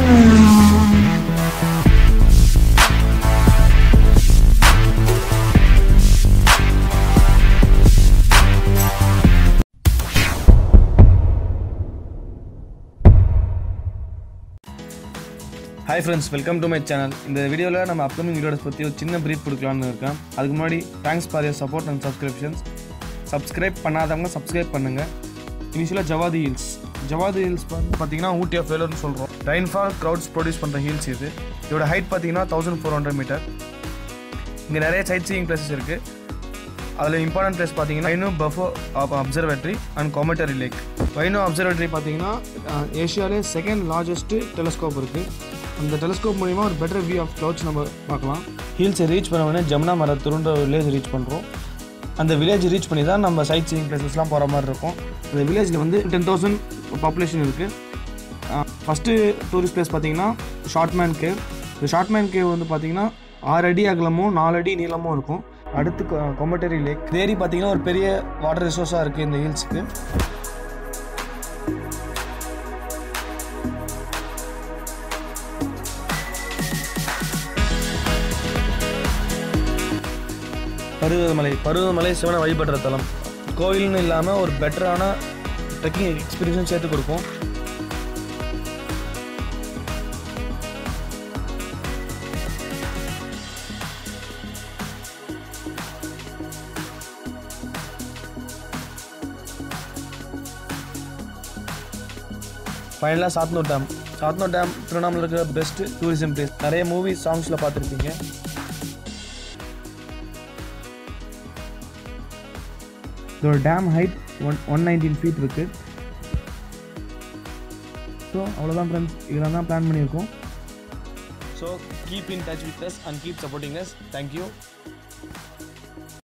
hi friends welcome to my channel இந்த வீடியோவில் நம்ம அப்கமிங் வீடியோஸ் பற்றி ஒரு சின்ன ப்ரீஃப் கொடுக்கலான்னு இருக்கேன் அதுக்கு முன்னாடி thanks for yer support and subscriptions subscribe பண்ணாதவங்க சப்ஸ்கிரைப் பண்ணுங்கள் இனிஷியலாக ஜவாதி ஹில்ஸ் ஜவாதி ஹில்ஸ் வந்து பார்த்தீங்கன்னா ஊட்டி ஆஃப் வேலூர்னு சொல்கிறோம் ரெயின்ஃபால் க்ரௌட்ஸ் ப்ரொடியூஸ் பண்ணுற ஹில்ஸ் இது இதோட ஹைட் பார்த்தீங்கன்னா தௌசண்ட் ஃபோர் ஹண்ட்ரட் மீட்டர் இங்கே நிறைய சைட் சீயிங் பிளேசஸ் இருக்குது அதில் இம்பார்ட்டன்ட் பிளேஸ் பார்த்தீங்கன்னா வைனோ பஃபோ அப்சர்வேட்டரி அண்ட் காமெட்டரி லேக் வைனோ அப்சர்வேட்டரி பார்த்தீங்கன்னா ஏஷியாவிலே செகண்ட் லார்ஜஸ்ட்டு டெலஸ்கோப் இருக்குது அந்த டெலஸ்கோப் மூலிமா ஒரு பெட்டர் வியூ ஆஃப் க்ளவுட்ஸ் நம்ம பார்க்கலாம் ஹில்ஸை ரீச் பண்ண உடனே ஜமுனா மரத்துருன்ற ஒரு வில்லேஜ் ரீச் பண்ணுறோம் அந்த வில்லேஜ் ரீச் பண்ணி தான் நம்ம சைட் சீயிங் பிளேசஸ்லாம் போகிற மாதிரி இருக்கும் அந்த வில்லேஜில் வந்து டென் தௌசண்ட் பாப்புலேஷன் இருக்குது ஃபஸ்ட்டு டூரிஸ்ட் பிளேஸ் பார்த்தீங்கன்னா ஷார்ட்மேன் கேவ் இந்த ஷார்ட்மேன் கேவ் வந்து பார்த்தீங்கன்னா ஆறு அடி அகலமும் நாலு அடி நீளமும் இருக்கும் அடுத்து கொ- கொமட்டரி லேக் தேரி பார்த்தீங்கன்னா ஒரு பெரிய வாட்டர் ரிசோர்ஸாக இருக்குது இந்த ஹில்ஸ்க்கு பருவதமலை பருவதமலை சிவனை வழிபடுற தலம் கோயில்னு இல்லாமல் ஒரு பெட்டரான ட்ரெக்கிங் எக்ஸ்பீரியன்ஸும் சேர்த்து கொடுக்கும் ஃபைனலாக சாத்னூர் டேம் சாத்னூர் டேம் திருவண்ணாமலை இருக்கிற பெஸ்ட் டூரிசம் பிளேஸ் நிறைய மூவி சாங்ஸில் பார்த்துருப்பீங்க இதோட dam height one one nineteen feet இருக்குது ஸோ அவ்வளோதான் ஃப்ரெண்ட்ஸ் இதெல்லாம் தான் பிளான் பண்ணியிருக்கோம் so keep in touch with us and keep supporting us thank you